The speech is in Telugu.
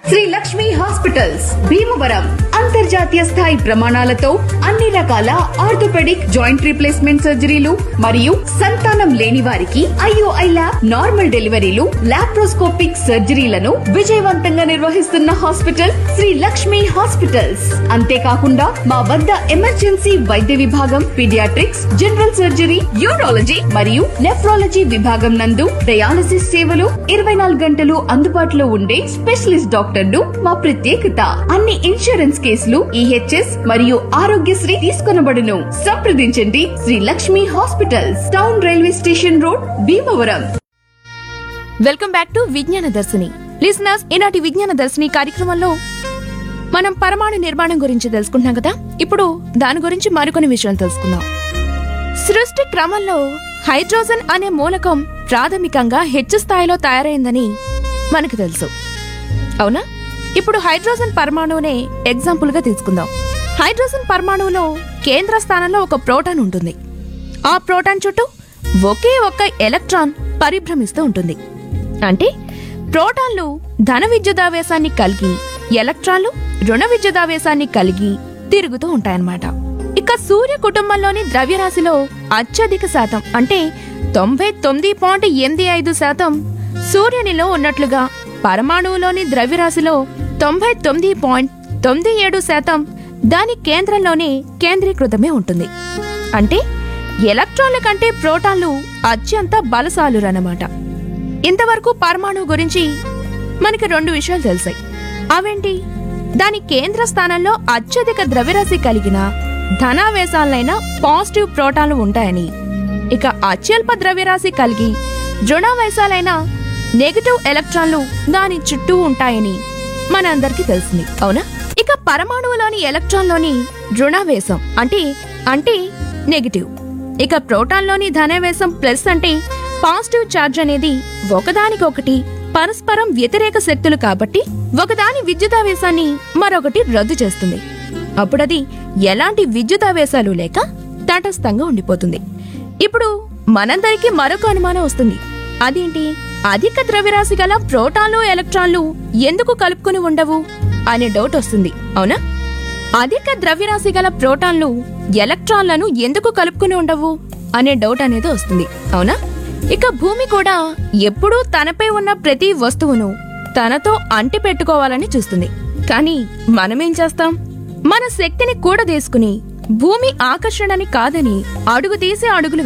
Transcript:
శ్రీ లక్ష్మి హాస్పిటల్స్ భీమవరం అంతర్జాతీయ స్థాయి ప్రమాణాలతో అన్ని రకాల ఆర్థోపెడిక్ జాయింట్ రీప్లేస్మెంట్ సర్జరీలు మరియు సంతానం లేని వారికి ఐఓఐ ల్యాబ్ నార్మల్ డెలివరీలు లాప్రోస్కోపిక్ సర్జరీలను విజయవంతంగా నిర్వహిస్తున్న హాస్పిటల్ శ్రీ లక్ష్మి హాస్పిటల్స్ అంతేకాకుండా మా వద్ద ఎమర్జెన్సీ వైద్య విభాగం పీడియాట్రిక్స్ జనరల్ సర్జరీ యూరాలజీ మరియు నెఫ్రాలజీ విభాగం నందు డయాలసిస్ సేవలు ఇరవై నాలుగు గంటలు అందుబాటులో ఉండే స్పెషలిస్ట్ డాక్టర్లు మా ప్రత్యేకత అన్ని ఇన్సూరెన్స్ కేసులు ఈహెచ్ఎస్ మరియు ఆరోగ్యశ్రీ తీసుకొనబడును సంప్రదించండి Shri Lakshmi hospitals town railway station road Bhimavaram welcome back to Vignana Darshini listeners ఈనాటి విజ్ఞాన దర్శిని కార్యక్రమంలో మనం పరమాణు నిర్మాణం గురించి తెలుసుకుంటున్నాం కదా ఇప్పుడు దాని గురించి మరికొన్ని విషయాలు తెలుసుకుందాం సృష్టి క్రమంలో హైడ్రోజన్ అనే మూలకం ప్రాథమికంగా హెచ్చు స్థాయిలో తయారైందని మనకు తెలుసు అవునా ఇప్పుడు హైడ్రోజన్ పరమాణువునే ఎగ్జాంపుల్ గా తీసుకుందాం హైడ్రోజన్ పరమాణువులో కేంద్ర స్థానంలో ఒక ప్రోటాన్ ఉంటుంది ఆ ప్రోటాన్ చుట్టూ ఒకే ఒక్క ఎలక్ట్రాన్ పరిభ్రమిస్తూ ఉంటుంది అంటే ప్రోటాన్లు ధన విద్యుదావేశాన్ని కలిగి ఎలక్ట్రాన్లు రుణ విద్యుదావేశాన్ని కలిగి తిరుగుతూ ఉంటాయన్నమాట ఇక సూర్య కుటుంబంలోని ద్రవ్యరాశిలో అత్యధిక శాతం అంటే తొంభై తొమ్మిది పాయింట్ ఎనిమిది ఐదు శాతం సూర్యునిలో ఉన్నట్లుగా పరమాణువులోని ద్రవ్యరాశిలో తొంభై తొమ్మిది పాయింట్ తొమ్మిది ఏడు శాతం దాని కేంద్రంలోనే కేంద్రీకృతమే ఉంటుంది అంటే ఎలక్ట్రాన్ల కంటే ప్రోటాన్లు అత్యంత బలశాలురన్నమాట ఇంతవరకు పరమాణువు గురించి మనకి రెండు విషయాలు తెలిసాయి అవేంటి దాని కేంద్ర స్థానంలో అత్యధిక ద్రవ్యరాశి కలిగిన ధనావేశాలైన పాజిటివ్ ప్రోటాన్లు ఉంటాయని ఇక అత్యల్ప ద్రవ్యరాశి కలిగి రుణావేశాలైన నెగటివ్ ఎలక్ట్రాన్లు దాని చుట్టూ ఉంటాయని మనందరికీ తెలిసింది అవునా ఇక పరమాణువులోని ఎలక్ట్రాన్లోని రుణావేశం అంటే అంటే నెగటివ్ ఇక ప్రోటాన్లోని ధనావేశం ప్లస్ అంటే పాజిటివ్ ఛార్జ్ అనేది ఒకదానికొకటి పరస్పరం వ్యతిరేక శక్తులు కాబట్టి ఒకదాని విద్యుదావేశాన్ని మరొకటి రద్దు చేస్తుంది అప్పుడది ఎలాంటి విద్యుదావేశాలు లేక తటస్థంగా ఉండిపోతుంది ఇప్పుడు మనందరికీ మరొక అనుమానం వస్తుంది అదేంటి అధిక ద్రవ్యరాశి గల ప్రోటాన్లు ఎలక్ట్రాన్లు ఎందుకు కలుపుకుని ఉండవు అనే డౌట్ వస్తుంది అవునా అధిక ద్రవ్యరాశి గల ప్రోటాన్లు ఎలక్ట్రాన్లను ఎందుకు కలుపుకుని ఉండవు అనే డౌట్ అనేది వస్తుంది అవునా ఇక భూమి కూడా ఎప్పుడూ తనపై ఉన్న ప్రతి వస్తువును తనతో అంటి పెట్టుకోవాలని చూస్తుంది కానీ మనమేం చేస్తాం మన శక్తిని కూడదీసుకుని భూమి ఆకర్షణని కాదని అడుగు తీసి అడుగులు